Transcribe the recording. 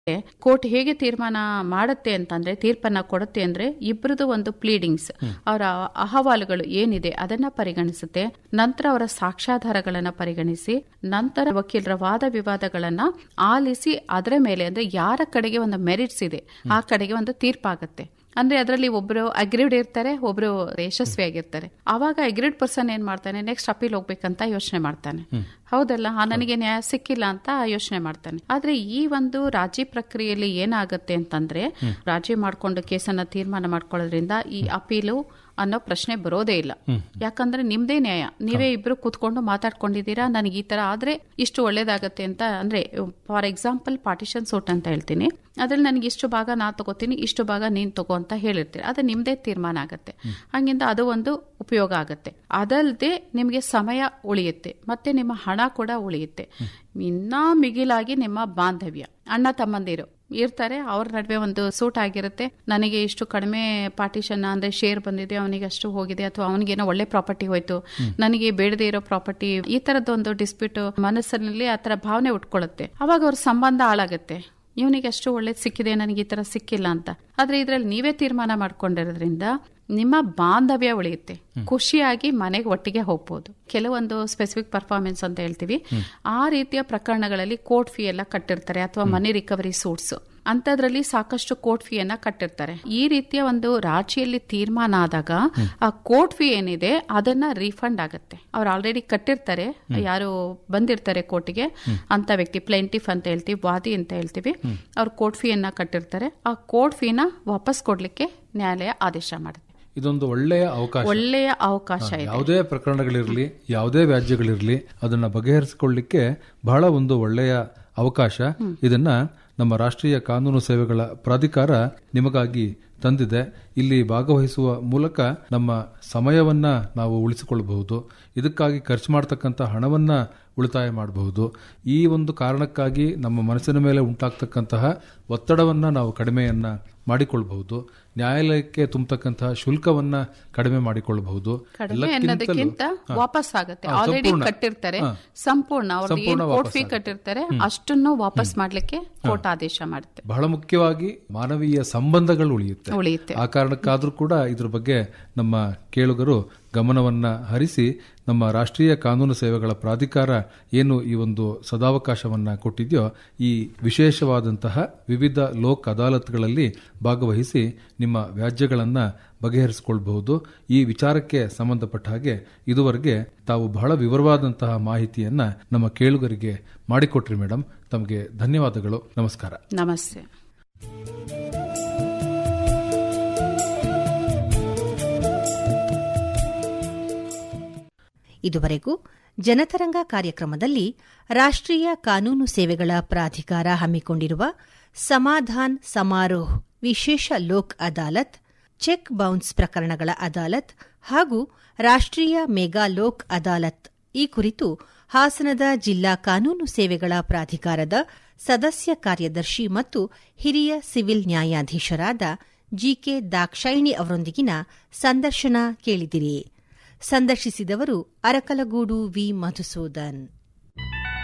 court ಹೇಗೆ ತೀರ್ಮಾನ ಮಾಡುತ್ತೆ ಅಂತಂದ್ರೆ ತೀರ್ಪನ್ನ ಕೊಡುತ್ತೆ ಅಂದ್ರೆ ಇಬ್ಬರದು ಒಂದು ಪ್ಲೀಡಿಂಗ್ಸ್ ಅವರ ಅಹವಾಲುಗಳು ಏನಿದೆ ಅದನ್ನ ಪರಿಗಣಿಸುತ್ತೆ ನಂತರ ಅವರ ಸಾಕ್ಷ್ಯಾಧಾರಗಳನ್ನ ಪರಿಗಣಿಸಿ ನಂತರ ವಕೀಲರ ವಾದ ವಿವಾದಗಳನ್ನ ಆಲಿಸಿ ಅದರ ಮೇಲೆ ಅಂದ್ರೆ ಯಾರ ಕಡೆಗೆ ಒಂದು ಮೆರಿಟ್ಸ್ ಇದೆ ಆ ಕಡೆಗೆ ಒಂದು ತೀರ್ಪಾಗುತ್ತೆ ಅಂದ್ರೆ ಅದರಲ್ಲಿ ಒಬ್ರು ಅಗ್ರಿಡ್ ಇರ್ತಾರೆ ಒಬ್ರು ಯಶಸ್ವಿಯಾಗಿರ್ತಾರೆ ಅವಾಗ ಅಗ್ರಿಡ್ ಪರ್ಸನ್ ಏನ್ ಮಾಡ್ತಾನೆ ನೆಕ್ಸ್ಟ್ ಅಪೀಲ್ ಹೋಗ್ಬೇಕಂತ ಯೋಚನೆ ಮಾಡ್ತಾನೆ ಹೌದಲ್ಲ ಆ, ನನಗೆ ನ್ಯಾಯ ಸಿಕ್ಕಿಲ್ಲ ಅಂತ ಯೋಚನೆ ಮಾಡ್ತಾನೆ ಆದ್ರೆ ಈ ಒಂದು ರಾಜಿ ಪ್ರಕ್ರಿಯೆಯಲ್ಲಿ ಏನಾಗುತ್ತೆ ಅಂತಂದ್ರೆ ರಾಜಿ ಮಾಡ್ಕೊಂಡು ಕೇಸನ್ನ ತೀರ್ಮಾನ ಮಾಡ್ಕೊಳ್ಳೋದ್ರಿಂದ ಈ ಅಪೀಲು ಅನ್ನೋ ಪ್ರಶ್ನೆ ಬರೋದೇ ಇಲ್ಲ ಯಾಕಂದ್ರೆ ನಿಮ್ದೇ ನ್ಯಾಯ ನೀವೇ ಇಬ್ರು ಕೂತ್ಕೊಂಡು ಮಾತಾಡ್ಕೊಂಡಿದ್ದೀರಾ ನನಗೆ ಈ ತರ ಆದ್ರೆ ಇಷ್ಟು ಒಳ್ಳೇದಾಗತ್ತೆ ಅಂತ ಅಂದ್ರೆ ಫಾರ್ ಎಕ್ಸಾಂಪಲ್ ಪಾರ್ಟಿಷನ್ ಸೂಟ್ ಅಂತ ಹೇಳ್ತೀನಿ ಅದ್ರಲ್ಲಿ ನನಗೆ ಇಷ್ಟು ಭಾಗ ನಾ ತಗೋತೀನಿ ಇಷ್ಟು ಭಾಗ ನೀನ್ ತಗೋ ಅಂತ ಹೇಳಿರ್ತೀರಿ ಅದು ನಿಮ್ದೇ ತೀರ್ಮಾನ ಆಗತ್ತೆ ಹಂಗಿಂದ ಅದು ಒಂದು ಉಪಯೋಗ ಆಗತ್ತೆ ಅದಲ್ಲದೆ ನಿಮಗೆ ಸಮಯ ಉಳಿಯುತ್ತೆ ಮತ್ತೆ ನಿಮ್ಮ ಹಣ ಕೂಡ ಉಳಿಯುತ್ತೆ ಇನ್ನ ಮಿಗಿಲಾಗಿ ನಿಮ್ಮ ಬಾಂಧವ್ಯ ಅಣ್ಣ ತಮ್ಮಂದಿರು ಇರ್ತಾರೆ ಅವ್ರ ನಡುವೆ ಒಂದು ಸೂಟ್ ಆಗಿರುತ್ತೆ ನನಗೆ ಇಷ್ಟು ಕಡಿಮೆ ಪಾರ್ಟಿಷನ್ ಅಂದ್ರೆ ಶೇರ್ ಬಂದಿದೆ ಅವನಿಗೆ ಅಷ್ಟು ಹೋಗಿದೆ ಅಥವಾ ಅವನಿಗೇನೋ ಒಳ್ಳೆ ಪ್ರಾಪರ್ಟಿ ಹೋಯ್ತು ನನಗೆ ಬೇಡದೇ ಇರೋ ಪ್ರಾಪರ್ಟಿ ಈ ತರದೊಂದು ಡಿಸ್ಪ್ಯೂಟ್ ಮನಸ್ಸಿನಲ್ಲಿ ಆ ತರ ಭಾವನೆ ಉಟ್ಕೊಳ್ಳುತ್ತೆ ಅವಾಗ ಅವ್ರ ಸಂಬಂಧ ಹಾಳಾಗತ್ತೆ ಇವನಿಗೆ ಅಷ್ಟು ಒಳ್ಳೇದು ಸಿಕ್ಕಿದೆ ನನಗೆ ಈ ತರ ಸಿಕ್ಕಿಲ್ಲ ಅಂತ ಆದ್ರೆ ಇದ್ರಲ್ಲಿ ನೀವೇ ತೀರ್ಮಾನ ಮಾಡ್ಕೊಂಡಿರೋದ್ರಿಂದ ನಿಮ್ಮ ಬಾಂಧವ್ಯ ಉಳಿಯುತ್ತೆ ಖುಷಿಯಾಗಿ ಮನೆಗೆ ಒಟ್ಟಿಗೆ ಹೋಗ್ಬೋದು ಕೆಲವೊಂದು ಸ್ಪೆಸಿಫಿಕ್ ಪರ್ಫಾರ್ಮೆನ್ಸ್ ಅಂತ ಹೇಳ್ತೀವಿ ಆ ರೀತಿಯ ಪ್ರಕರಣಗಳಲ್ಲಿ ಕೋರ್ಟ್ ಫೀ ಎಲ್ಲ ಕಟ್ಟಿರ್ತಾರೆ ಅಥವಾ ಮನಿ ರಿಕವರಿ ಸೂಟ್ಸ್ ಅಂತದ್ರಲ್ಲಿ ಸಾಕಷ್ಟು ಕೋರ್ಟ್ ಫೀಯನ್ನ ಕಟ್ಟಿರ್ತಾರೆ ಈ ರೀತಿಯ ಒಂದು ರಾಜಿಯಲ್ಲಿ ತೀರ್ಮಾನ ಆದಾಗ ಆ ಕೋರ್ಟ್ ಫೀ ಏನಿದೆ ಅದನ್ನ ರೀಫಂಡ್ ಆಗುತ್ತೆ ಅವ್ರು ಆಲ್ರೆಡಿ ಕಟ್ಟಿರ್ತಾರೆ ಯಾರು ಬಂದಿರ್ತಾರೆ ಕೋರ್ಟಿಗೆ ಅಂತ ವ್ಯಕ್ತಿ ಪ್ಲೆಂಟಿಫ್ ಅಂತ ಹೇಳ್ತೀವಿ ವಾದಿ ಅಂತ ಹೇಳ್ತೀವಿ ಅವ್ರು ಕೋರ್ಟ್ ಫೀಯನ್ನ ಕಟ್ಟಿರ್ತಾರೆ ಆ ಕೋರ್ಟ್ ಫೀನ ವಾಪಸ್ ಕೊಡ್ಲಿಕ್ಕೆ ನ್ಯಾಯಾಲಯ ಆದೇಶ ಮಾಡುತ್ತೆ ಇದೊಂದು ಒಳ್ಳೆಯ ಅವಕಾಶ ಒಳ್ಳೆಯ ಅವಕಾಶ ಇದೆ ಯಾವುದೇ ಪ್ರಕರಣಗಳಿರಲಿ ಯಾವುದೇ ವ್ಯಾಜ್ಯಗಳಿರಲಿ ಅದನ್ನ ಬಗೆಹರಿಸಿಕೊಳ್ಳಿಕ್ಕೆ ಬಹಳ ಒಂದು ಒಳ್ಳೆಯ ಅವಕಾಶ ಇದನ್ನ ನಮ್ಮ ರಾಷ್ಟ್ರೀಯ ಕಾನೂನು ಸೇವೆಗಳ ಪ್ರಾಧಿಕಾರ ನಿಮಗಾಗಿ ತಂದಿದೆ ಇಲ್ಲಿ ಭಾಗವಹಿಸುವ ಮೂಲಕ ನಮ್ಮ ಸಮಯವನ್ನ ನಾವು ಉಳಿಸಿಕೊಳ್ಳಬಹುದು ಇದಕ್ಕಾಗಿ ಖರ್ಚು ಮಾಡತಕ್ಕಂಥ ಹಣವನ್ನ ಉಳಿತಾಯ ಮಾಡಬಹುದು ಈ ಒಂದು ಕಾರಣಕ್ಕಾಗಿ ನಮ್ಮ ಮನಸ್ಸಿನ ಮೇಲೆ ಉಂಟಾಗ್ತಕ್ಕಂತಹ ಒತ್ತಡವನ್ನ ನಾವು ಕಡಿಮೆಯನ್ನ ಮಾಡಿಕೊಳ್ಳಬಹುದು ನ್ಯಾಯಾಲಯಕ್ಕೆ ತುಂಬತಕ್ಕಂತಹ ಶುಲ್ಕವನ್ನ ಕಡಿಮೆ ಮಾಡಿಕೊಳ್ಳಬಹುದು ಕಡಿಮೆ ಅನ್ನೋದಕ್ಕಿಂತ ವಾಪಸ್ ಆಗುತ್ತೆ ಆಲ್ರೆಡಿ ಕಟ್ಟಿರ್ತಾರೆ ಸಂಪೂರ್ಣ ಅವ್ರದ್ದು ಏನ್ ಕೋರ್ಟ್ ಫೀ ಕಟ್ಟಿರ್ತಾರೆ ಅಷ್ಟನ್ನು ವಾಪಸ್ ಮಾಡ್ಲಿಕ್ಕೆ ಕೋರ್ಟ್ ಆದೇಶ ಮಾಡುತ್ತೆ ಬಹಳ ಮುಖ್ಯವಾಗಿ ಮಾನವೀಯ ಸಂಬಂಧಗಳು ಉಳಿಯುತ್ತೆ ಉಳಿಯುತ್ತೆ ಆ ಕಾರಣಕ್ಕಾದ್ರೂ ಕೂಡ ಇದ್ರ ಬಗ್ಗೆ ನಮ್ಮ ಕೇಳುಗರು ಗಮನವನ್ನ ಹರಿಸಿ ನಮ್ಮ ರಾಷ್ಟ್ರೀಯ ಕಾನೂನು ಸೇವೆಗಳ ಪ್ರಾಧಿಕಾರ ಏನು ಈ ಒಂದು ಸದಾವಕಾಶವನ್ನ ಕೊಟ್ಟಿದೆಯೋ ಈ ವಿಶೇಷವಾದಂತಹ ವಿವಿಧ ಲೋಕ್ ಅದಾಲತ್ಗಳಲ್ಲಿ ಭಾಗವಹಿಸಿ ನಿಮ್ಮ ವ್ಯಾಜ್ಯಗಳನ್ನ ಬಗೆಹರಿಸಿಕೊಳ್ಬಹುದು ಈ ವಿಚಾರಕ್ಕೆ ಸಂಬಂಧಪಟ್ಟ ಹಾಗೆ ಇದುವರೆಗೆ ತಾವು ಬಹಳ ವಿವರವಾದಂತಹ ಮಾಹಿತಿಯನ್ನ ನಮ್ಮ ಕೇಳುಗರಿಗೆ ಮಾಡಿಕೊಟ್ರಿ ಮೇಡಮ್ ತಮಗೆ ಧನ್ಯವಾದಗಳು ನಮಸ್ಕಾರ ನಮಸ್ತೆ ಇದುವರೆಗೂ ಜನತರಂಗ ಕಾರ್ಯಕ್ರಮದಲ್ಲಿ ರಾಷ್ಟ್ರೀಯ ಕಾನೂನು ಸೇವೆಗಳ ಪ್ರಾಧಿಕಾರ ಹಮ್ಮಿಕೊಂಡಿರುವ ಸಮಾಧಾನ್ ಸಮಾರೋಹ್ ವಿಶೇಷ ಲೋಕ್ ಅದಾಲತ್ ಚೆಕ್ ಬೌನ್ಸ್ ಪ್ರಕರಣಗಳ ಅದಾಲತ್ ಹಾಗೂ ರಾಷ್ಟ್ರೀಯ ಮೆಗಾ ಲೋಕ್ ಅದಾಲತ್ ಈ ಕುರಿತು ಹಾಸನದ ಜಿಲ್ಲಾ ಕಾನೂನು ಸೇವೆಗಳ ಪ್ರಾಧಿಕಾರದ ಸದಸ್ಯ ಕಾರ್ಯದರ್ಶಿ ಮತ್ತು ಹಿರಿಯ ಸಿವಿಲ್ ನ್ಯಾಯಾಧೀಶರಾದ ಜಿಕೆ ದಾಕ್ಷಾಯಿಣಿ ಅವರೊಂದಿಗಿನ ಸಂದರ್ಶನ ಕೇಳಿದಿರಿ ಸಂದರ್ಶಿಸಿದವರು ಅರಕಲಗೂಡು ವಿ ಮಧುಸೂದನ್